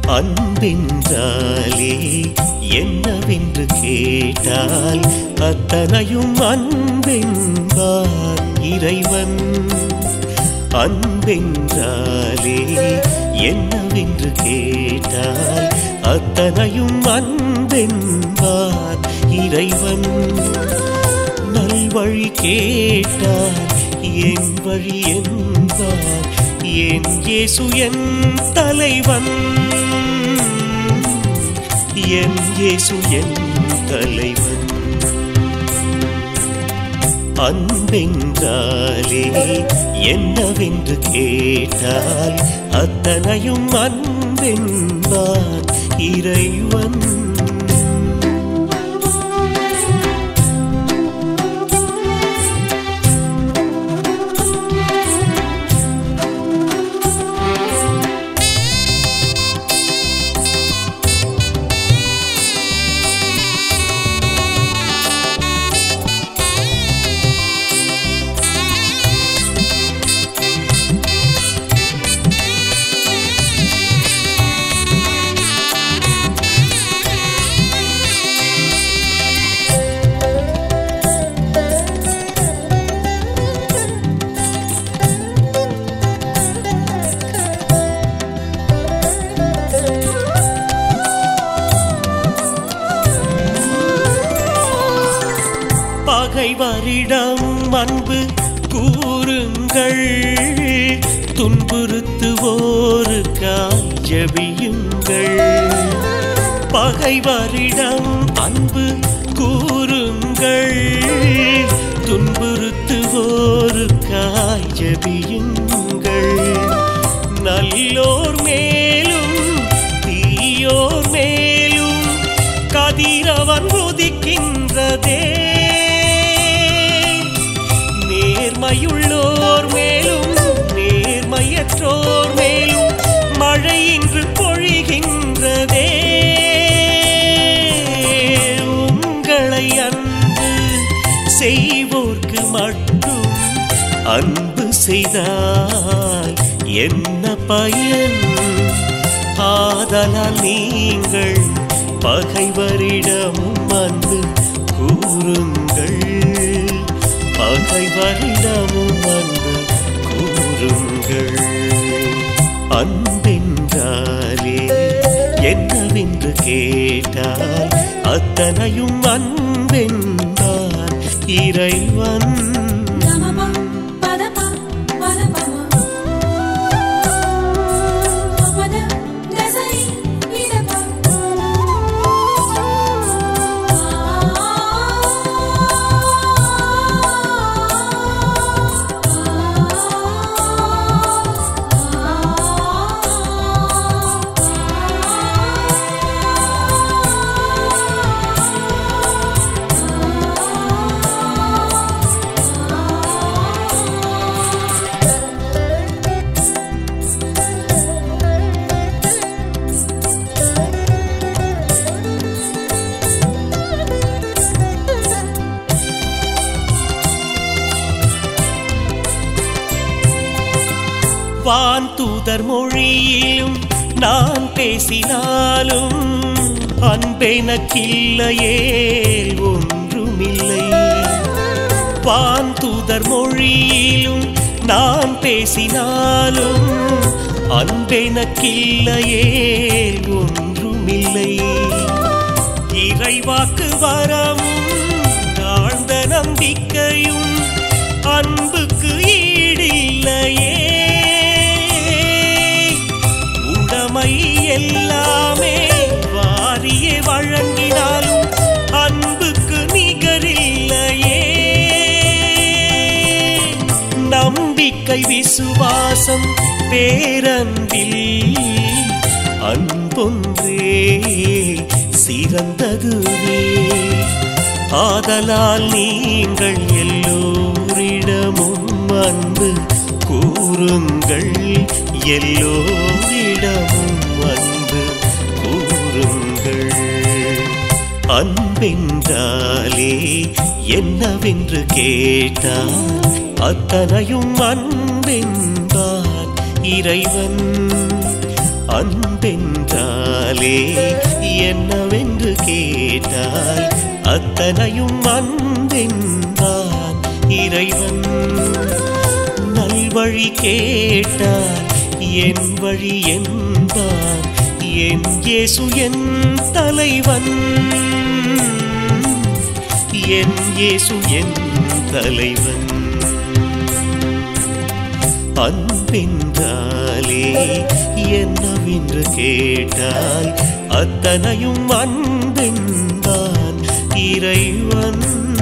அன்பென்றாலே என்னவென்று கேட்டால் அத்தனையும் அன்பென்பார் இறைவன் அன்பென்றாலே என்னவென்று கேட்டால் அத்தனையும் அன்பென்பார் இறைவன் நல்வழி கேட்டார் என் வழி என்பார் என் இயேசு என் தலைவன் என் இயேசு என் தலைவன் அன்பென்றாலே என்னவென்று கேட்டால் அத்தனையும் அன்பென்பார் இறைவன் பகைவரிடம் அன்பு கூறுங்கள் துன்புறுத்துவோருக்காய் ஜெபியுங்கள் பகைவரிடம் அன்பு கூறுங்கள் துன்புறுத்துவோருக்காய் ஜெபியுங்கள் நல்லோர் மேலும் தீயோர் மேலும் கதிரவன் உதிக்கின்றதே நேர்மையுள்ளோர் மேலும் நேர்மையற்றோர் மேலும் மழை இன்று பொழிகின்றதே உங்களை அன்பு செய்வோர்க்கு மட்டும் அன்பு செய்தால் என்ன பயன் ஆதலால் நீங்கள் பகைவரிடமும் அன்பு கூறுங்கள் பகைவரிடமும் அன்பு கூறுங்கள் அன்பென்றாலே என்னவென்று கேட்டால் அத்தனையும் அன்பென்றார் இறைவன் Gamma padapa padapama pada dasari idapa வான் தூதர் மொழியிலும் நான் பேசினாலும் அன்பெனக்கில்லையே ஒன்றுமில்லை வான் தூதர் மொழியிலும் நான் பேசினாலும் அன்பெனக்கில்லையே ஒன்றுமில்லை இறைவாக்கு வரமும் தாழ்ந்த நம்பிக்கையும் அன்புக்கு ஈடில்லையே உடமை எல்லாமே வாரியே வழங்கினாலும் அன்புக்கு நிகரில்லையே நம்பிக்கை விசுவாசம் பேரன்பில் அன்பொன்றே சிறந்ததுவே ஆதலால் நீங்கள் எல்லோரிடமும் அன்பு கூறுங்கள் எல்லோரிடமும் அன்பு கூறுங்கள் அன்பென்றாலே என்னவென்று கேட்டால் அத்தனையும் அன்பென்பார் இறைவன் அன்பென்றாலே அன்பென்றாலே என்னவென்று கேட்டால் அத்தனையும் அன்பென்றான் இறைவன் நல்வழி கேட்டால் என் வழி என்பான் என் இயேசு என் தலைவன் என் இயேசு என் தலைவன் அன்பென்றாலே என்னவென்று கேட்டால் அத்தனையும் அன்பென்பான் இறைவன்